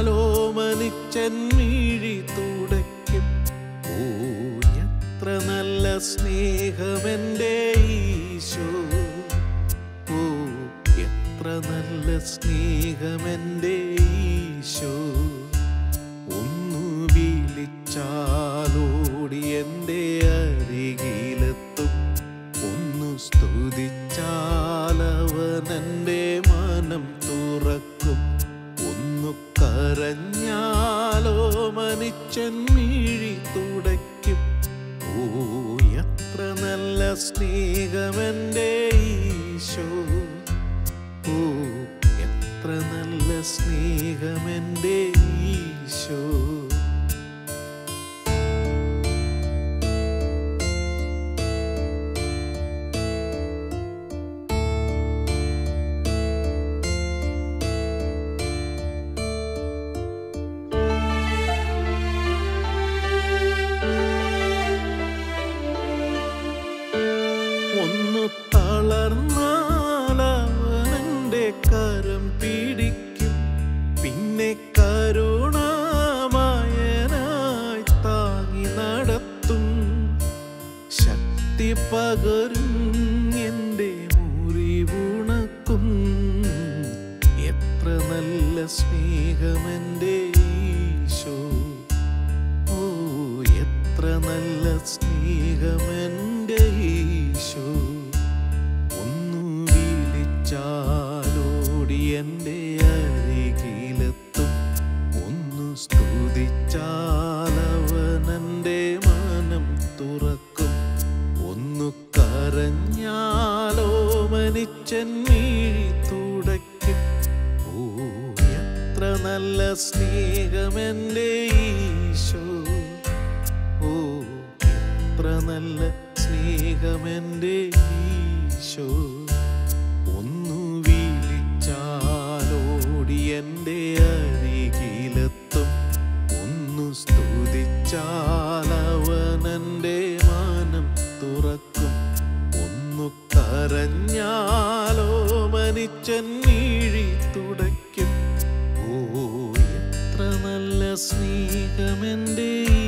കരഞ്ഞാലോ മനിച്ചൻ മിഴി തുടയ്ക്കും ഓ എത്ര നല്ല സ്നേഹമെൻ്റെ ഈശോ ഓ എത്ര നല്ല സ്നേഹമെൻ്റെ ഈശോ ഒന്നു വിളിച്ചാലോടി എൻ്റെ അരികിലെത്തും ഒന്നു സ്തുതിച്ചാലവൻ എൻ്റെ മനം തുറക്കും ഒന്നു കരഞ്ഞാലോ മനിച്ചൻ മിഴി തുടയ്ക്കും ഓ എത്ര നല്ല സ്നേഹമെൻ്റെ ഈശോ ഓ എത്ര നല്ല സ്നേഹമെൻ്റെ ഈശോ ഒന്നു തളർന്നാലവനെൻ്റെ കരം പിടിക്കും പിന്നെ കരുണാമയനായി താങ്ങി നടത്തും ശക്തി പകരും എൻ്റെ മുറിവുണക്കും എത്ര നല്ല സ്നേഹമെൻ്റെ ഈശോ ഓ എത്ര നല്ല സ്നേഹമെൻ്റെ ഈശോ ഒന്നു വിളിച്ചാലോടി എൻ്റെ അരികിലെത്തും ഒന്നു സ്തുതിച്ചാലവനെൻ്റെ മനം തുറക്കും ഒന്നു കരഞ്ഞാലോ മനിച്ചൻ മിഴി തുടയ്ക്കും ഓ എത്ര നല്ല സ്നേഹമെൻ്റെ ഈശോ ഓ എത്ര നല്ല സ്നേഹമെൻ്റെ ഈശോ ഒന്നു വിളിച്ചാലോടി എൻ്റെ അരികിലെത്തും ഒന്നു സ്തുതിച്ചാലവനെൻ്റെ മാനം തുറക്കും ഒന്നു കരഞ്ഞാലോ മനിച്ചൻ മിഴി തുടയ്ക്കും ഓ എത്ര നല്ല സ്നേഹമെൻ്റെ